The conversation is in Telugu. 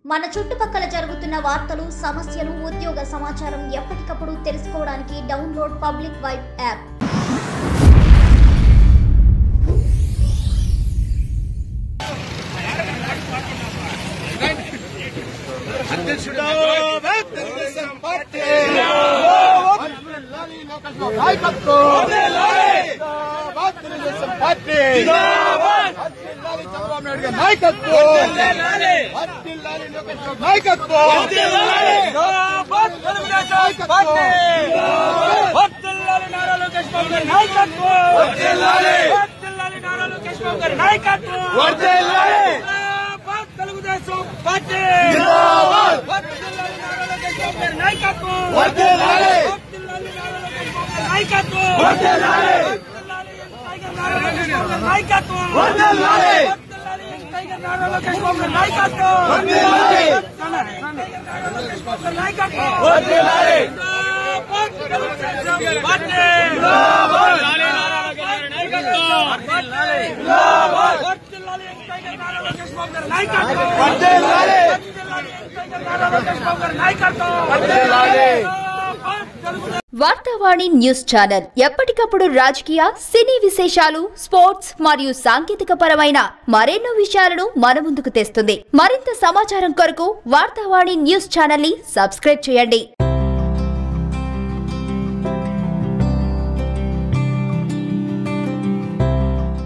మన చుట్టుపక్కల జరుగుతున్న వార్తలు సమస్యలు ఉద్యోగ సమాచారం ఎప్పటికప్పుడు తెలుసుకోవడానికి డౌన్లోడ్ పబ్లిక్ వైబ్ యాప్ అధ్యక్షుడు తెలుగుదేశం పార్టీ తెలుగుదేశం పార్టీ వర్ధిల్లాలి చంద్రబాబు నాయుడు గారి నాయకత్వం వర్ధిల్లాలి లోకేష్ బాబు నాయకత్వం వర్ధిల్లాలి నారా లోకేష్ బాబు గారి నాయకత్వం వర్ధిల్లాలి నారా లోకేష్ బాబు గారి నాయకత్వం వర్ధిల్లాలి. జిందాబాద్ తెలుగుదేశం పార్టీ జిందాబాద్. వర్ధిల్లాలి నారా లోకేష్ బాబు గారి నాయకత్వం వర్ధిల్లాలి. వర్ధిల్లాలి నారా లోకేష్ బాబు గారి నాయకత్వం వర్ధిల్లాలి. వర్ధిల్లాలి టైగర్ నారా లోకేష్ బాబు గారి నాయకత్వం వర్ధిల్లాలి. వర్ధిల్లాలి టైగర్ నారా లోకేష్ బాబు గారి నాయకత్వం వర్ధిల్లాలి. టైగర్ నారా లోకేష్ బాబు గారి నాయకత్వం వర్ధిల్లాలి. జిందాబాద్ తెలుగుదేశం పార్టీ వర్ధిల్లాలి టైగర్ నారా లోకేష్ బాబు గారి నాయకత్వం వర్ధిల్లాలి. వర్ధిల్లాలి టైగర్ నారా లోకేష్ బాబు గారి నాయకత్వం వర్ధిల్లాలి. జిందాబాద్ తెలుగుదేశం వార్తావాణి న్యూస్ ఛానల్ ఎప్పటికప్పుడు రాజకీయ సినీ విశేషాలు స్పోర్ట్స్ మరియు సాంకేతిక పరమైన మరెన్నో విషయాలను మన ముందుకు తెస్తుంది మరింత సమాచారం కొరకు వార్తావాణి న్యూస్ ఛానల్ ని సబ్స్క్రైబ్ చేయండి